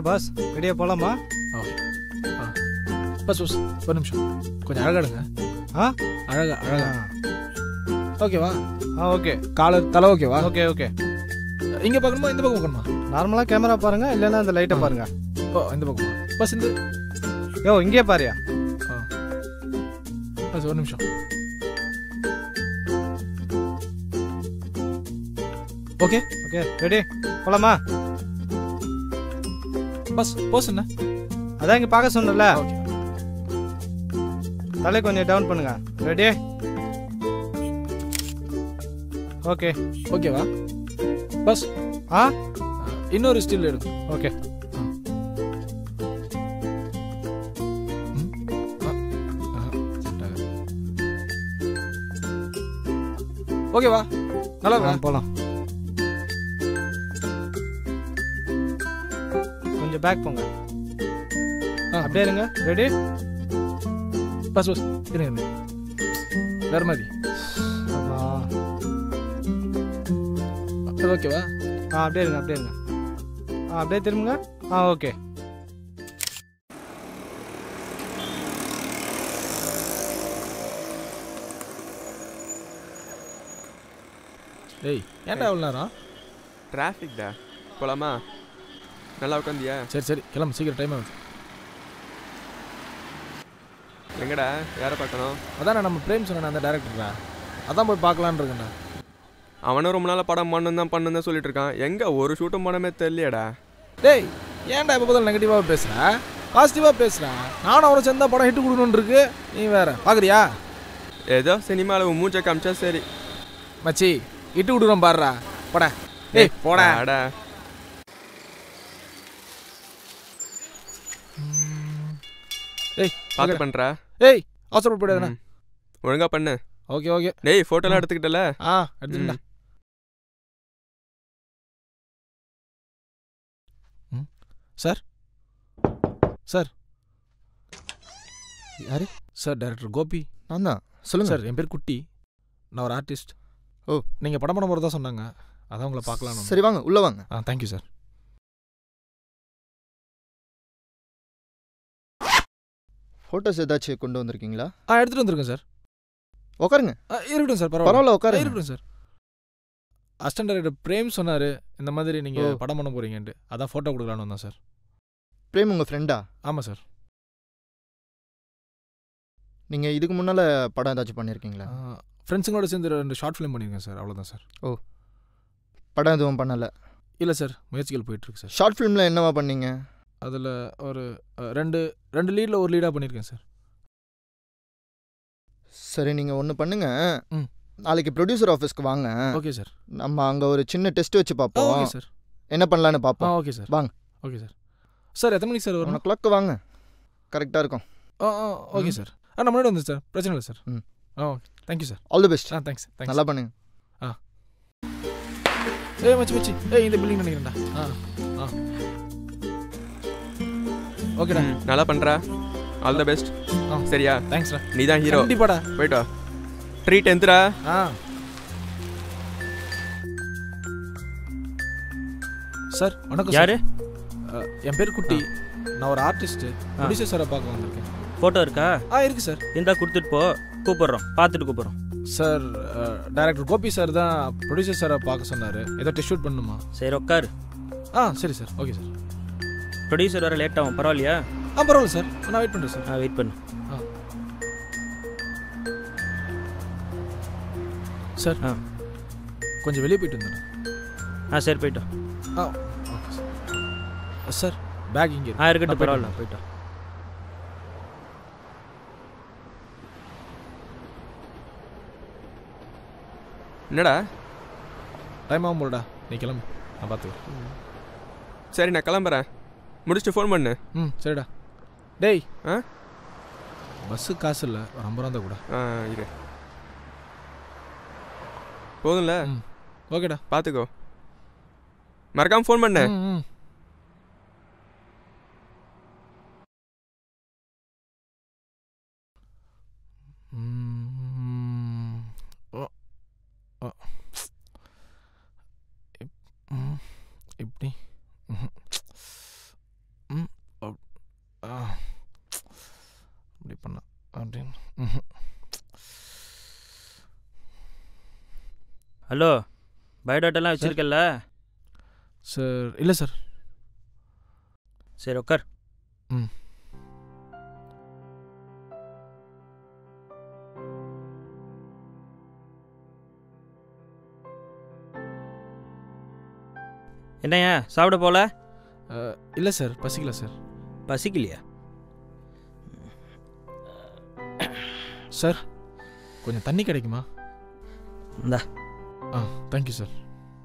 என்ன பாஸ் ரெடியாக போகலாமா ஓகே ஆ பஸ் பஸ் ஒரு நிமிஷம் கொஞ்சம் அழகாடுங்க ஆ அழகா அழகா ஓகேவா ஆ ஓகே காலர் தலை ஓகேவா ஓகே ஓகே இங்கே பார்க்கணுமா இந்த பக்கம் பார்க்கணுமா நார்மலாக கேமரா பாருங்க இல்லைன்னா அந்த லைட்டை ஆ. பாருங்க ஓ இந்த பக்கமா பஸ் இந்த யோ இங்கே பாரியா ஆ பஸ் ஒரு நிமிஷம் ஓகே ஓகே ரெடி போகலாமா பஸ் போஸ் என்ன அதான் இங்கே பார்க்க சொன்னல ஓகே தலை கொஞ்சம் டவுன் பண்ணுங்க ரெடி ஓகே ஓகேவா பஸ் ஆ இன்னொரு ஸ்டில் எடுக்கும் ஓகே ஓகேவா நல்லா இருக்கா போகலாம் கொஞ்சம் பேக் போங்க ஆ அப்படியே இருங்க ரெடி பஸ் பஸ் இருங்க இருங்க. வேற மாதிரி அது ஓகேவா ஆ அப்படியே இருங்க அப்படியே இருங்க ஆ அப்படியே திரும்புங்க ஆ ஓகே டேய் ஏன்டா அவ்வளோ நேரம் டிராஃபிக்டா போலாமா நல்லா உட்காந்தியா சரி சரி கிளம்பு சீக்கிரம் டைம் ஆகுது எங்கடா யாரை பார்க்கணும் அதானே நம்ம பிரேம் சொன்ன அந்த டேரக்டரா அதான் போய் பார்க்கலான்னு இருக்கேன்டா அவனும் ரொம்ப நாளாக படம் பண்ணணும் தான் பண்ணணும் தான் சொல்லிட்டு இருக்கான் எங்க ஒரு ஷூட்டும் படமே தெரியலையாடா டேய் ஏன்டா இப்போ பதில் நெகட்டிவாக பேசுற பாசிட்டிவாக பேசுற நானும் அவரை சேர்ந்தா படம் ஹிட் கொடுக்கணும்னு இருக்கு நீ வேற பார்க்குறியா ஏதோ சினிமாவில் மூஞ்ச காமிச்சா சரி மச்சி இட்டு கொடுக்குறோம் பாடுறா போடா ஏய் போடா அடா ஏய் பார்த்து பண்ணுறா ஏய் அவசரப்படாதுண்ணா ஒழுங்கா பண்ணு ஓகே ஓகே டேய் ஃபோட்டோலாம் எடுத்துக்கிட்டல ஆ எடுத்துக்கிட்டா சார் சார் யாரு சார் டைரக்டர் கோபி நான் தான் சொல்லுங்க சார் என் பேர் குட்டி நான் ஒரு ஆர்டிஸ்ட் ஓ. நீங்கள் படம் பண்ண போகிறதா சொன்னாங்க அதான் உங்களை பார்க்கலாம் சரி வாங்க உள்ள வாங்க ஆ தேங்க்யூ சார் ஃபோட்டோஸ் ஏதாச்சும் கொண்டு வந்திருக்கீங்களா ஆ எடுத்துகிட்டு வந்திருக்கேன் சார் உட்காருங்க ஆ இருக்கட்டும் சார் பரவாயில்ல பரவாயில்ல ஆ, உட்காருங்க இருக்கட்டும் சார் அசிஸ்டன்ட் டைரக்டர் பிரேம் சொன்னார் இந்த மாதிரி நீங்கள் ஓ. படம் பண்ண போகிறீங்கன்ட்டு அதான் ஃபோட்டோ கொடுக்கலான்னு வந்தேன் சார் பிரேம் உங்க ஃப்ரெண்டா ஆமாம் சார் நீங்க இதுக்கு முன்னால படம் ஏதாச்சும் பண்ணியிருக்கீங்களா ஃப்ரெண்ட்ஸுங்களோட சேர்ந்து ரெண்டு ஷார்ட் ஃபிலிம் பண்ணியிருக்கேன் சார் அவ்வளோதான் சார் படம் எதுவும் பண்ணல இல்லை சார் முயற்சிகள் போயிட்டுருக்கு சார் ஷார்ட் ஃபிலிம்ல என்னவா பண்ணீங்க அதில் ஒரு அ, ரெண்டு ரெண்டு லீடில் ஒரு லீடாக பண்ணியிருக்கேன் சார் சரி நீங்க ஒன்று பண்ணுங்க ம். நாளைக்கு ப்ரொடியூசர் ஆஃபீஸ்க்கு வாங்க ஓகே சார் நம்ம அங்க ஒரு சின்ன டெஸ்ட் வச்சு ஆ பார்ப்போம் ஓகே சார் என்ன பண்ணலான்னு ஆ பார்ப்போம் ஓகே சார் வாங்க. ஓகே சார் சார் எத்தனை மணிக்கு சார் ஒன் வரணும் ஓ கிளாக் வாங்க கரெக்டாக இருக்கும் ஆ ஆ ஓகே ம். சார் ஆ நான் முன்னாடி வந்து சார் பிரச்சனை இல்லை சார் ம். ஆ okay thank you sir all the best ஆ தேங்க்ஸ் தேங்க்ஸ் நல்லா பண்ணுங்க ஏய் மச்சி மச்சி ஏய் இந்த பில்டிங் நினைக்கிறேன்டா ஆ ஆ ஓகேடா ம், நல்லா பண்றா ஆல் த பெஸ்ட் ஆ. சரியா தேங்க்ஸ்டா நீ தான் ஹீரோ கண்டிப்பாடா போயிட்டு வா ட்ரீட் எந்திரா ஆ சார் வணக்கம் யாரு சார். அ, என் பேர் குட்டி நான் ஒரு ஆர்டிஸ்ட் ப்ரொடியூசர் சாரை பார்க்க வந்திருக்கேன் ஃபோட்டோ இருக்கா ஆ இருக்கு சார் இருந்தா கொடுத்துட்டு போ கூப்பிடுறோம் பார்த்துட்டு கூப்பிடுறோம் சார் டைரக்டர் கோபி சார் தான் ப்ரொடியூசர் சாரை பார்க்க சொன்னார் ஏதோ டெஸ்ட் ஷூட் பண்ணுமா சரி உட்காரு ஆ சரி சார் ஓகே சார் ப்ரொடியூசர் வர லேட் ஆகும் பரவாயில்லையா ஆ பரவாயில்ல சார் நான் வெயிட் பண்ணுறேன் சார் நான் வெயிட் பண்ணு சார் ஆ. கொஞ்சம் வெளியே போயிட்டு வந்தேன் ஆ சரி போயிட்டோம் ஆ ஓகே சார் சார் பேக் இங்கே ஆ இருக்கட்டும் நான் போயிட்டு பரவாயில்ல போயிட்டேன் என்னடா டைம் ஆகும் போலடா நீ கிளம்பு நான் பார்த்துக்கிறேன் சரி நான் கிளம்புறேன் முடிச்சுட்டு ஃபோன் பண்ணு ம் சரிடா டேய் ஆ? பஸ்ஸு காசு இல்லை ஒரு ஐம்பது ரூபா கூட ஆ இரு போதும்ல ம் ஓகேடா பார்த்துக்கோ மறக்காம ஃபோன் பண்ணு ம், ம். ம், ஓ, ஓ. இப்- ம், இப்படி ம். ஹலோ பயோடாட்டெல்லாம் வச்சிருக்கல சார் இல்லை சார் சரி உட்கார் ம். என்னய்யா சாப்பிட போல இல்லை சார் பசிக்கல சார் பசிக்கலையா சார் கொஞ்சம் தண்ணி கிடைக்குமா இந்தா. ஆ தேங்க்யூ சார்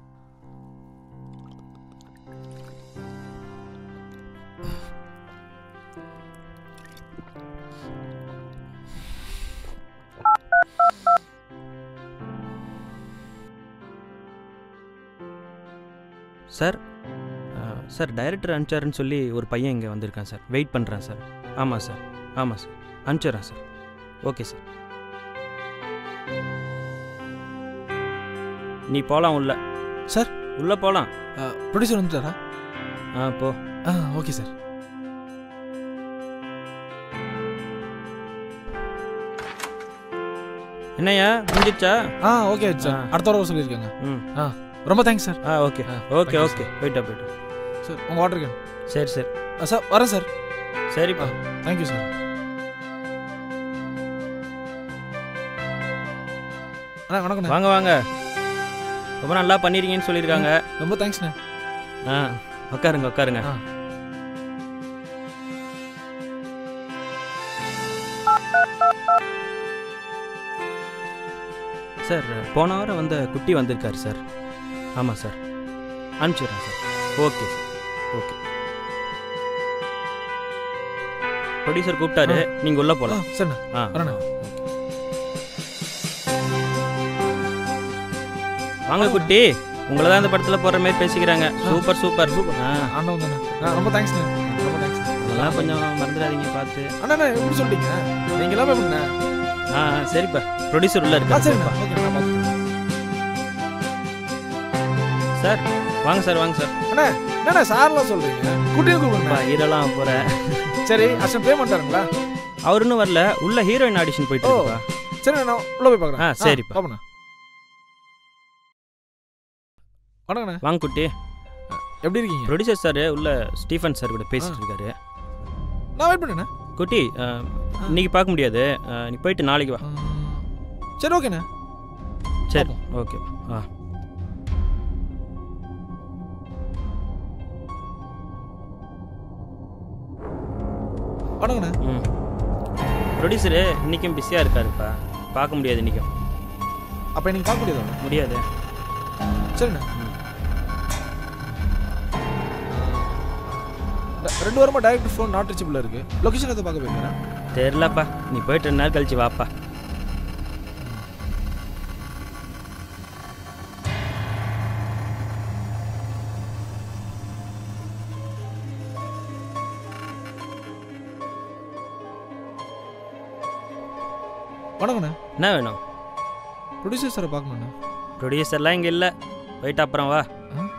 சார் ஆ, சார் டைரக்டர் அனுப்பிச்சாருன்னு சொல்லி ஒரு பையன் இங்கே வந்திருக்கான் சார் வெயிட் பண்ணுறேன் சார் ஆமாம் சார் ஆமாம் சார் அனுப்பிச்சிடுறேன் சார் ஓகே சார் நீ போகலாம் உள்ள சார்? உள்ளே போகலாம் ப்ரொடியூசர் வந்துட்டாரா ஆ போ ஆ ஓகே சார் என்னய்யா முடிஞ்சிடுச்சா ஆ ஓகே சார் ஆ. அடுத்த வாரம் வர சொல்லியிருக்காங்க ம் ரொம்ப தேங்க்ஸ் சார் ஆ ஓகே ஆ, ஓகே thank you, ஓகே போயிட்டா போயிட்டா சார் உங்கள் வாட்டர் கேன் சரி சரி சார் வரேன் சார் சரிப்பா தேங்க்யூ சார் அண்ணா வணக்கண்ணா வாங்க வாங்க ரொம்ப நல்லா பண்ணிருக்கீங்கன்னு சொல்லியிருக்காங்க ரொம்ப தேங்க்ஸ்ண்ணா ஆ உட்காருங்க உட்காருங்க ஆ. சார் போன வாரம் வந்த குட்டி வந்திருக்காரு சார் ஆமாம் சார் அனுப்பிச்சிடுறேன் sir okay sir okay producer கூப்பிட்டாரு நீங்கள் உள்ளே ஆ போகலாம் சரிண்ணா ஆ வரேண்ணா. வாங்க குட்டி உங்களை தான் இந்த படத்தில் போடுற மாதிரி பேசிக்கிறாங்க சூப்பர் சூப்பர் சூப்பர். ஆ அண்ணா தானே ஆ ரொம்ப தேங்க்ஸ்ண்ணா ரொம்ப தேங்க்ஸ் அதெல்லாம் கொஞ்சம் மறந்துடாதீங்க பார்த்து அண்ணா எப்படி சொல்லிட்டீங்க நீங்க எல்லாமே பண்ண ஆ ஆ, சரிப்பா ப்ரொடியூசர் உள்ள ஆ இருக்காரு சரிண்ணா ஓகே நான் பார்த்துக்கிறேன் சார் வாங்க சார் வாங்க சார் என்னண்ணா சார்லாம் சொல்றீங்க குட்டியும் கூப்பிடுங்க ஹீரோலாம் போகிறேன் சரி அசன் பே பண்ணிட்டாருங்களா அவர் இன்னும் வரல உள்ள ஹீரோயின் ஆடிஷன் போயிட்டு ஓ. இருக்குப்பா சரி நான் உள்ள போய் பார்க்குறேன் ஆ, சரிப்பா. பாப்பண்ணா வணக்கண்ணா வாங்க குட்டி எப்படி இருக்கீங்க ப்ரொடியூசர் சார் உள்ள ஸ்டீஃபன் சார் கூட பேசிட்டு இருக்காரு நான் வெயிட் பண்ணேண்ணா குட்டி ஆ, இன்னைக்கு பார்க்க முடியாது ஆ, நீ போயிட்டு நாளைக்கு வா சரி ஓகேண்ணா சரி ஓகே ஆ வணக்கண்ணா ம் ப்ரொடியூசரு இன்னைக்கும் பிஸியாக இருக்காருப்பா பார்க்க முடியாது இன்னைக்கும் அப்போ எனக்கு பார்க்க முடியாதா முடியாது சரிண்ணா ரெ- ரெண்டு வாரமா டைரக்ட் ஃபோன் நாட் ரீச்சபிள் இருக்கு லொகேஷன் எதை பார்க்க போயிருக்கேன் தெரிலப்பா நீ போயிட்டு ரெண்டு நாள் கழிச்சு வாப்பா வணக்கண்ணா என்ன வேணும் ப்ரொடியூசர் சாரை பார்க்கணுண்ணா ப்ரொடியூசர்லாம் இங்கே இல்லை போயிட்டு அப்புறம் வா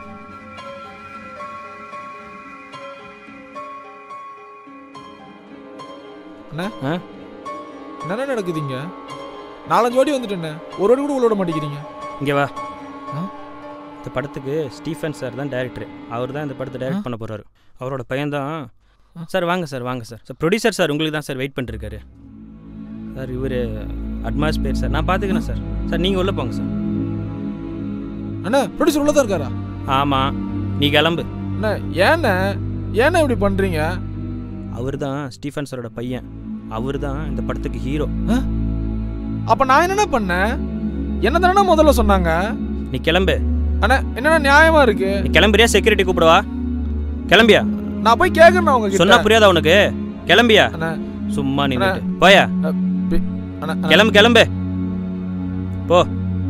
அண்ணா ஆ? என்ன நடக்குதுங்க நாலஞ்சு வாட்டி வந்துட்டேண்ணே ஒரு வாட்டி கூட உள்ள விட மாட்டேங்கிறீங்க இங்கே வா ஆ? இந்த படத்துக்கு ஸ்டீஃபன் சார் தான் டைரக்டர் அவர் தான் இந்த படத்தை டைரக்ட் பண்ண போகிறாரு அவரோட பையன் தான் சார் வாங்க சார் வாங்க சார் சார் ப்ரொடியூசர் சார் உங்களுக்கு தான் சார் வெயிட் பண்ணிருக்காரு சார் இவர் அட்மாஸ்பியர் சார் நான் பார்த்துக்கிறேன் சார் சார் நீங்கள் உள்ளே போங்க சார் அண்ணா ப்ரொடியூசர் உள்ள தான் இருக்காரா ஆமாம் நீ கிளம்பு அண்ணா ஏண்ணே ஏண்ணே இப்படி பண்ணுறீங்க அவர் தான் ஸ்டீஃபன் சாரோட பையன் அவர் தான் இந்த படத்துக்கு ஹீரோ அப்போ நான் என்னென்ன பண்ணேன் என்ன தானே முதல்ல சொன்னாங்க நீ கிளம்பு அண்ணா என்னென்ன நியாயமா இருக்கு நீ கிளம்புறியா செக்யூரிட்டி கூப்பிடவா கிளம்பியா நான் போய் கேட்கறேன் அவங்க சொன்னா புரியாதா உனக்கு கிளம்பியா அண்ணா சும்மா நின்னுட்டு போயா அண்ணா அண்ணா, கிளம்பு கிளம்பு போ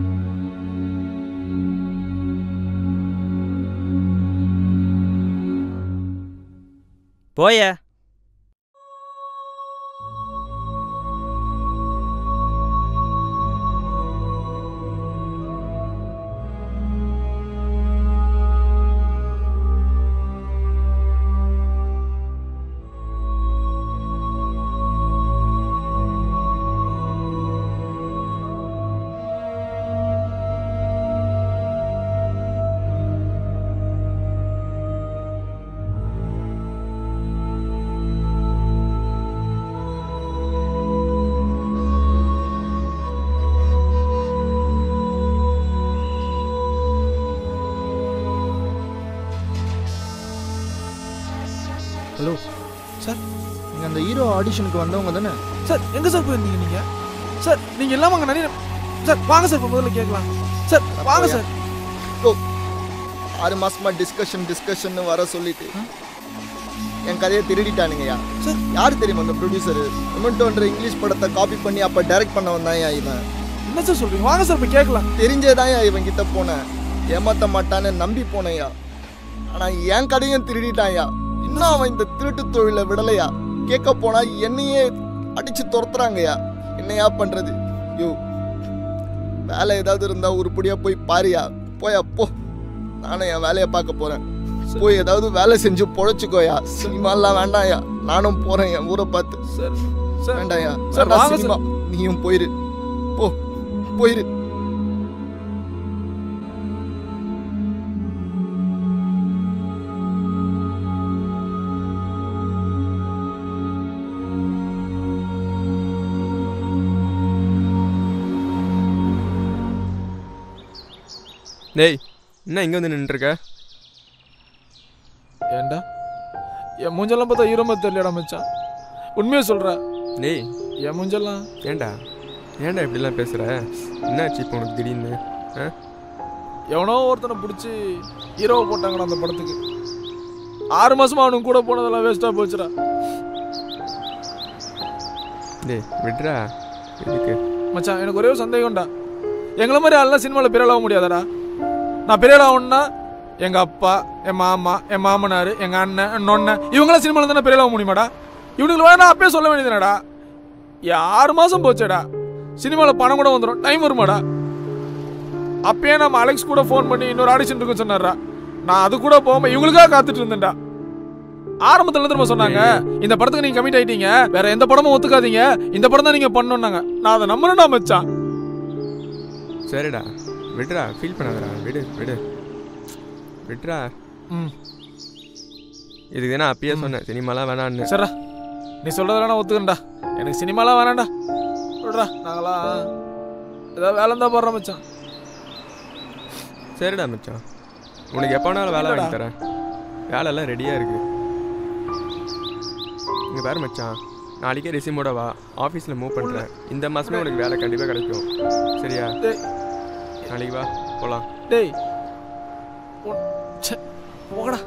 போய ஹலோ சார் நீங்கள் அந்த ஹீரோ ஆடிஷனுக்கு வந்தவங்க தானே சார் எங்க சார் போயிருந்தீங்க நீங்க சார் நீங்க இல்லாம அங்க நிறைய சார் வாங்க சார் இப்ப முதல்ல கேட்கலாம் சார் வாங்க சார் ஆறு மாசமா டிஸ்கஷன் டிஸ்கஷன் வர சொல்லிட்டு என் கதையை திருடிட்டானுங்கய்யா சார். யார் தெரியுமா அந்த ப்ரொடியூசர் மொமெண்டோன்ற இங்கிலீஷ் படத்தை காப்பி பண்ணி அப்போ டைரக்ட் பண்ண வந்தான் இவன் என்ன சார் சொல்றீங்க வாங்க சார் இப்ப கேட்கலாம் தெரிஞ்சேதான் இவன் கிட்ட போனேன் ஏமாத்த மாட்டான்னு நம்பி போனேயா ஆனா என் கதையும் திருடிட்டான்யா இன்னும் அவன் இந்த திருட்டு தொழிலை விடலையா கேட்க போனா என்னையே அடிச்சு துரத்துறாங்கய்யா என்னையா பண்றது யோ வேலை ஏதாவது இருந்தா உருப்படியா போய் பாரியா போயா போ நானும் என் வேலையை பார்க்க போறேன் போய் ஏதாவது வேலை செஞ்சு பொழைச்சுக்கோயா சினிமாலாம் வேண்டாம்யா நானும் போறேன் என் ஊரை பார்த்து சார் சார் வேண்டாம்யா சார், வேண்டாம் வாங்க சினிமா நீயும் போயிரு போ போயிரு டேய் என்ன இங்கே வந்து நின்றுருக்க ஏண்டா என் மூஞ்செல்லாம் பார்த்தா ஈரமா தெரியலடா மச்சான் உண்மையை சொல்றேன் டேய் என் மூஞ்செல்லாம் ஏன்டா ஏன்டா இப்படிலாம் பேசுகிற என்னாச்சு இப்போ உனக்கு திடீர்னு ஆ எவனோ ஒருத்தனை பிடிச்சி ஹீரோவை போட்டாங்கடா அந்த படத்துக்கு ஆறு மாசமா அவனுக்கு கூட போனதெல்லாம் வேஸ்டா போச்சுடா டேய் விட்றா எதுக்கு மச்சான் எனக்கு ஒரே ஒரு சந்தேகம்டா எங்களை மாதிரி ஆள்லாம் சினிமாவில் பெரிய ஆக முடியாதடா நான் பெரிய ஆகணும்னா எங்கள் அப்பா என் மாமா என் மாமனார் எங்கள் அண்ணன் என் நொண்ணன் இவங்களாம் சினிமாவில் தானே பெரிய ஆக முடியுமாடா இவனுக்கு வேணா அப்பயே சொல்ல வேண்டியதுனடா ஆறு மாதம் போச்சேடா சினிமாவில் பணம் கூட வந்துடும் டைம் வருமாடா அப்பயே நம்ம அலெக்ஸ் கூட ஃபோன் பண்ணி இன்னொரு ஆடிஷன் இருக்குன்னு சொன்னாரா நான் அது கூட போகாம இவங்களுக்காக காத்துட்டு இருந்தேன்டா ஆரம்பத்துல இருந்து திரும்ப சொன்னாங்க இந்த படத்துக்கு நீங்க கமிட் ஆயிட்டீங்க வேற எந்த படமும் ஒத்துக்காதீங்க இந்த படம் தான் நீங்க பண்ணணும்னாங்க நான் அதை நம்பணும்டா மச்சான் சரிடா விடுடா ஃபீல் பண்ணாதடா விடு விடு விட்றா ம் இதுக்கு தானே அப்பயே சொன்னேன் சினிமாலாம் வேணான்னு சரிடா நீ சொல்றதெல்லாம் நான் ஒத்துக்கிறேன்டா எனக்கு சினிமாலாம் வேணாம்டா விடுறா நாங்களா ஏதாவது வேலை இருந்தா போடுறோம் மச்சான் சரிடா மச்சான் உனக்கு எப்போ வேணாலும் வேலை வாங்கி தரேன் வேலைலாம் ரெடியாக இருக்கு இங்கே பாரு மச்சான் நாளைக்கே ரெசிமோட வா ஆஃபீஸில் மூவ் பண்ணுறேன் இந்த மாதமே உனக்கு வேலை கண்டிப்பாக கிடைக்கும் சரியா டேய் நாளைக்கு வா போகலாம் டேய் உன்- ச்சே, போகடா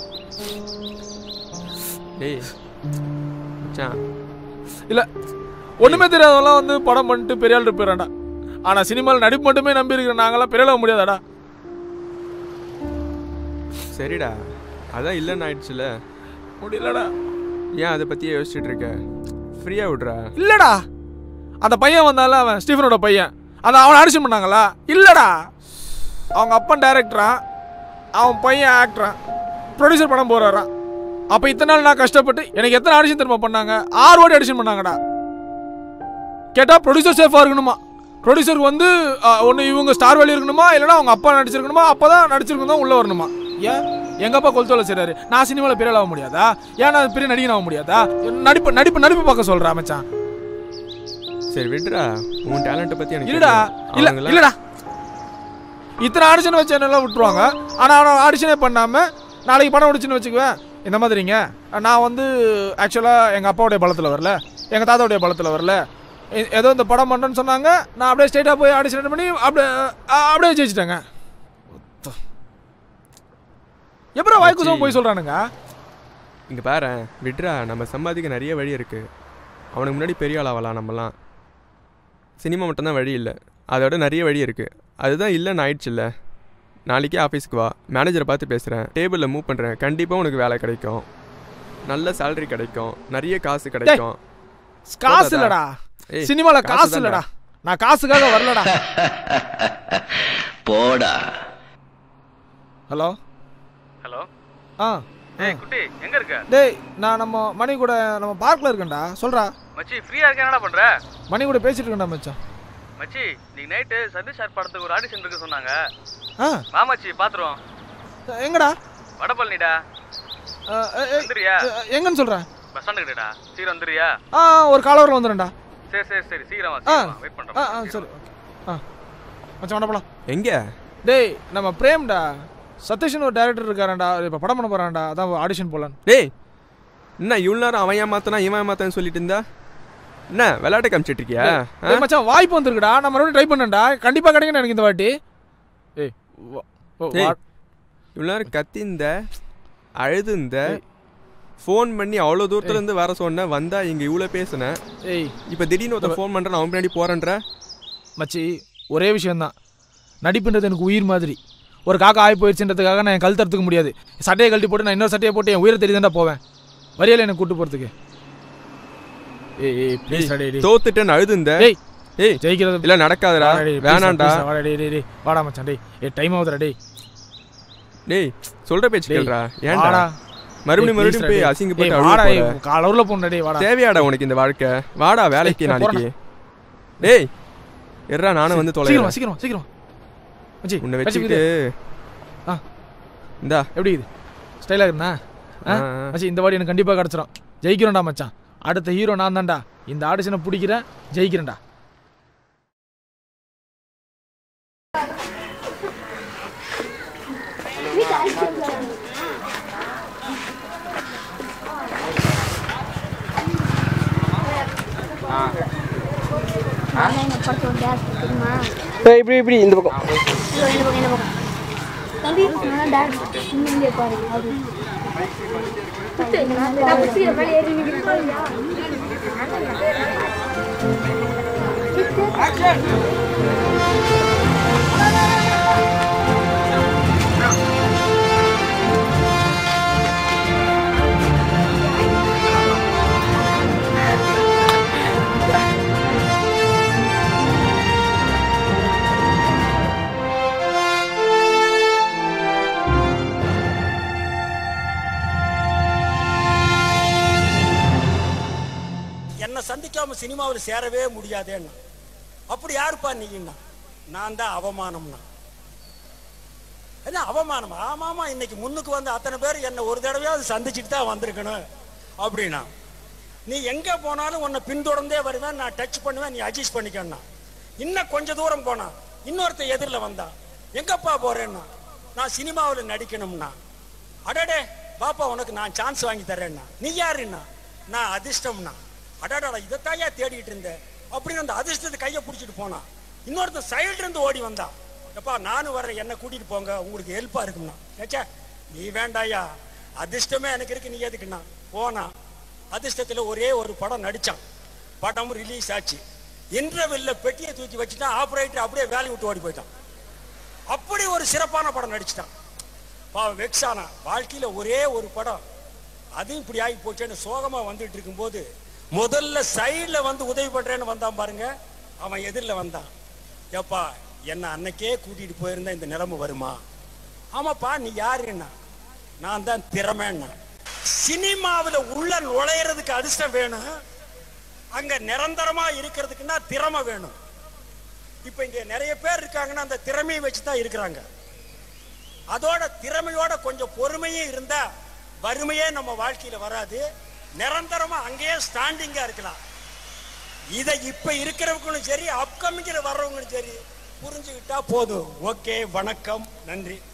டேய் மச்சான் இல்ல ஒண்ணுமே தெரியாதவெல்லாம் வந்து படம் பண்ணிட்டு பெரிய ஆள் போயிடறான்டா ஆனா சினிமாவில் நடிப்பு மட்டுமே நம்பி இருக்கிற நாங்களாம் பெரிய ஆக முடியாதாடா சரிடா அதான் இல்லைன்னு ஆயிடுச்சுல முடியலடா ஏன் அதை பற்றியே யோசிச்சுட்டு இருக்க ஃப்ரீயாக விட்றா இல்லடா அந்த பையன் வந்தால அவன் ஸ்டீஃபனோட பையன் அந்த அவனை ஆடிஷன் பண்ணாங்களா இல்லடா அவங்க அப்பன் டைரக்டரா அவன் பையன் ஆக்டரா ப்ரொடியூசர் படம் போறாராம் அப்போ இத்தனை நாள் நான் கஷ்டப்பட்டு எனக்கு எத்தனை ஆடிஷன் திரும்ப பண்ணாங்க ஆறு வாட்டி ஆடிஷன் பண்ணாங்கடா கேட்டால் ப்ரொடியூசர் சேஃபாக இருக்கணுமா ப்ரொடியூசருக்கு வந்து ஒன்று இவங்க ஸ்டார் வேல்யூ இருக்கணுமா இல்லைனா அவங்க அப்பா நடிச்சிருக்கணுமா அப்போ தான் நடிச்சிருக்கணும் தான் உள்ளே வரணுமா ஏன் எங்கள் அப்பா கொளுத்தோல செய்றாரு நான் சினிமாவில் பெரிய ஆள் ஆக முடியாதா ஏன் நான் பெரிய நடிகன் ஆக முடியாதா நடிப்பு நடிப்பு நடிப்பு பார்க்க சொல்கிறேன் மச்சான் சரி விடுறா உன் டேலண்ட்டை பற்றி எனக்கு இல்லடா தெரியும். இல்ல அவனுங்கெல்லாம் இல்லடா இத்தனை ஆடிஷன் வச்சு என்னெல்லாம் விட்டுருவாங்க ஆனா அவன் ஆடிஷனே பண்ணாம நாளைக்கு படம் முடிச்சுன்னு வச்சுக்குவேன் இந்த மாதிரிங்க நான் வந்து ஆக்சுவலாக எங்கள் அப்பாவுடைய பலத்தில் வரல எங்கள் தாத்தாவுடைய பலத்தில் வரல எ- ஏதோ இந்த படம் பண்ணுறேன்னு சொன்னாங்க நான் அப்படியே ஸ்ட்ரைட்டாக போய் ஆடிஷன் பண்ணி அப்படியே அ- அப்படியே ஜெயிச்சிட்டேங்க எப்பறம் வாய்க்குசம் போய் சொல்கிறானுங்க இங்கே பாரு விட்றா நம்ம சம்பாதிக்க நிறைய வழி இருக்கு அவனுக்கு முன்னாடி பெரிய ஆள் ஆகலாம் நம்மலாம் சினிமா மட்டும்தான் வழி இல்லை அதோட நிறைய வழி இருக்குது அதுதான் இல்லைன்னு ஆயிடுச்சுல்ல நாளைக்கே ஆஃபீஸ்க்கு வா மேனேஜரை பார்த்து பேசுகிறேன் டேபிளில் மூவ் பண்ணுறேன் கண்டிப்பாக உனக்கு வேலை கிடைக்கும் நல்ல சேலரி கிடைக்கும் நிறைய காசு கிடைக்கும் காசு இல்லடா ஏய், சினிமாவில் காசு காசு தான்டா. இல்லடா நான் காசுக்காக வரலடா போடா ஹலோ ஹலோ ஆ ஏய் குட்டி எங்க இருக்க டேய் நான் நம்ம மணி கூட நம்ம பார்க்கில் இருக்கேன்டா சொல்கிறா மச்சி ஃப்ரீயா இருக்க என்னடா பண்ற மணி கூட பேசிட்டு இருக்கேன்டா மச்சான் மச்சி நீங்க நைட்டு சதீஷ் சார் படத்துக்கு ஒரு ஆடிஷன் இருக்கு சொன்னாங்க ஆ வா மச்சி பாத்துருவோம் எங்கடா வடபழனிடா ஆ, ஏ, ஏ, வந்துறியா ஏ, எங்கன்னு சொல்கிறேன் பஸ் ஸ்டாண்டு கிட்டடா சீக்கிரம் வந்துறியா ஆ ஒரு காலவரில் வந்துடும்டா சரி சரி சரி சீக்கிரம் வா ஆ சீக்கிரம் வெயிட் ஆ ஆ பண்றேன் சரி ஓகே ஆ மச்சான் வாடா போலாம் எங்கே டேய் நம்ம பிரேம்டா சதீஷ்னு ஒரு டேரக்டர் இருக்காரன்டா இப்போ படம் பண்ண போகிறான்டா அதான் ஆடிஷன் போலான்னு டேய் என்ன இவ்வளோ நேரம் அவன் ஏமாத்தனா இவன் ஏமாத்தான்னு சொல்லிட்டு இருந்தா என்ன விளையாட்ட காமிச்சிட்டு இருக்கியா ஆ? ஏய் மச்சான் வாய்ப்பு வந்திருக்குடா நான் மறுபடியும் ட்ரை பண்ணேன்டா கண்டிப்பா கிடைக்கும் எனக்கு இந்த வாட்டி ஏய் வா- வா- ஏய், வா- இவ்வளோ நேரம் கத்திந்த அழுதுந்த ஃபோன் பண்ணி அவ்வளோ தூரத்துல இருந்து வர சொன்னேன் வந்தா இங்க இவ்வளோ பேசுனேன் ஏய் இப்போ திடீர்னு ஒருத்தன் ஃபோன் பண்றேன் அவன் பின்னாடி போறேன்ற மச்சி ஒரே விஷயம்தான் நடிப்புன்றது எனக்கு உயிர் மாதிரி ஒரு காக்கா ஆகி போயிடுச்சுன்றதுக்காக நான் என் கல் தரத்துக்க முடியாது சட்டையை கழட்டி போட்டு நான் இன்னொரு சட்டையை போட்டு என் உயிரை தெரியுதாண்டா போவேன் வரியால எனக்கு கூட்டு போறதுக்கு ஏய் ஏய் ப்ளீஸ் டேய் டேய் தோத்துட்டேன்னு அழுதுந்த ஏய் ஏய் ஜெயிக்கிறது இல்ல நடக்காதுடா வாடா டேய், please வேணாம்டா please வாடா டேய் டேய் டேய் வாடா மச்சான் டேய் ஏய் டைம் ஆகுதுடா டேய் டேய் சொல்ற பேச்சு டேய், கேளுடா வாடா ஏன்டா மறுபடியும் டேய், மறுபடியும் please போய் டா, அசிங்கப்பட்டு டேய், அழுவ வாடா போற. டேய் கால ஊர்ல போறா டேய் வாடா தேவையாடா உனக்கு இந்த வாழ்க்கை வாடா வேலைக்கு ஏய், நாளைக்கு டேய் எர்ரா நானும் வந்து சீக்கிரம் தொலைகிறேன் வா, சீக்கிரம் வா, சீக்கிரம் வா. மச்சி உன்னை வச்சு வச்சுக்கிட்டு ஆ. இந்தா எப்படி இது ஸ்டைலாக இருந்தா ஆ, ஆ. மச்சி இந்த வாட்டி எனக்கு கண்டிப்பாக கிடச்சிரும் ஜெயிக்கிறோம்டா மச்சான் அடுத்த ஹீரோ நான் தான்டா இந்த ஆடிஷனை பிடிக்கிறேன் ஜெயிக்கிறேன்டா நான் எங்க படத்தோட டேரக்டர் தெரியுமா இப்படி இப்படி இந்த பக்கம் இதோ இந்த பக்கம் இந்த பக்கம் தம்பி நான் டேரக்டர் இன்னும் இங்கே பாரு அது நான் புடிச்சிக்கிற மேலே ஏறி நிற்கிறேன் என்னை சந்திக்காம சினிமாவில் சேரவே முடியாதேன்னா அப்படி யாருப்பா நீங்கன்னா நான் தான் அவமானம்னா என்ன அவமானம் ஆமாமா இன்னைக்கு முன்னுக்கு வந்து அத்தனை பேர் என்னை ஒரு தடவையாவது சந்திச்சுட்டு தான் வந்திருக்கணும் அப்படின்னா நீ எங்க போனாலும் உன்னை பின்தொடர்ந்தே வருவேன் நான் டச் பண்ணுவேன் நீ அட்ஜஸ்ட் பண்ணிக்கணும் இன்னும் கொஞ்ச தூரம் போனா இன்னொருத்தன் எதிரில் வந்தான் எங்கப்பா போறேன்னா நான் சினிமாவில் நடிக்கணும்னா அடடே பாப்பா உனக்கு நான் சான்ஸ் வாங்கி தரேன்னா நீ யாருன்னா நான் அதிர்ஷ்டம்னா அடடா இதைத்தாயா தேடிட்டு இருந்தேன் அப்படின்னு அந்த அதிர்ஷ்டத்தை கையை பிடிச்சிட்டு போனான் இன்னொருத்தன் சைடுல இருந்து ஓடி வந்தான் எப்பா நானும் வர்றேன் என்ன கூட்டிட்டு போங்க உங்களுக்கு ஹெல்ப்பா இருக்கும்னா ஏச்சா நீ வேண்டாயா அதிர்ஷ்டமே எனக்கு இருக்கு நீ எதுக்குண்ணா போனா அதிர்ஷ்டத்துல ஒரே ஒரு படம் நடிச்சான் படம் ரிலீஸ் ஆச்சு இன்டர்வெல்ல பெட்டியை தூக்கி வச்சுட்டான் ஆபரேட்டர் அப்படியே வேலையை விட்டு ஓடி போயிட்டான் அப்படி ஒரு சிறப்பான படம் நடிச்சிட்டான் பாவம் வெக்ஸானா வாழ்க்கையில ஒரே ஒரு படம் அதுவும் இப்படி ஆகி போச்சேன்னு சோகமா வந்துட்டு இருக்கும்போது முதல்ல சைடுல வந்து உதவி பண்றேன்னு வந்தான் பாருங்க அவன் எதிரில் வந்தான் ஏப்பா என்ன அன்னைக்கே கூட்டிட்டு போயிருந்தா இந்த நிலைமை வருமா ஆமாப்பா நீ யாருன்னா நான் தான் திறமைன்னா சினிமாவில் உள்ள நுழையிறதுக்கு அதிர்ஷ்டம் வேணும் அங்க நிரந்தரமா இருக்கிறதுக்குன்னா திறமை வேணும் இப்ப இங்க நிறைய பேர் இருக்காங்கன்னா அந்த திறமையை வச்சு தான் இருக்கிறாங்க அதோட திறமையோட கொஞ்சம் பொறுமையும் இருந்தா வறுமையே நம்ம வாழ்க்கையில வராது நிரந்தரமா அங்கேயே ஸ்டாண்டிங்கா இருக்கலாம் இதை இப்ப இருக்கிறவங்களும் சரி அப்கமிங்ல வர்றவங்களும் சரி புரிஞ்சுக்கிட்டா போதும் ஓகே வணக்கம் நன்றி